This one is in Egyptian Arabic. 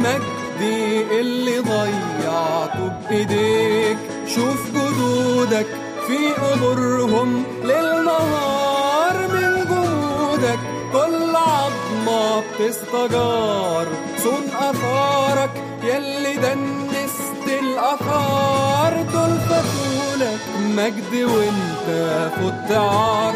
مجدي اللي ضيعته بإيديك شوف جدودك في قبورهم للنهار من جمودك كل عظمة بتستجار صون أثارك يلي دنست الأثار دول فتولك مجد وانت فت عار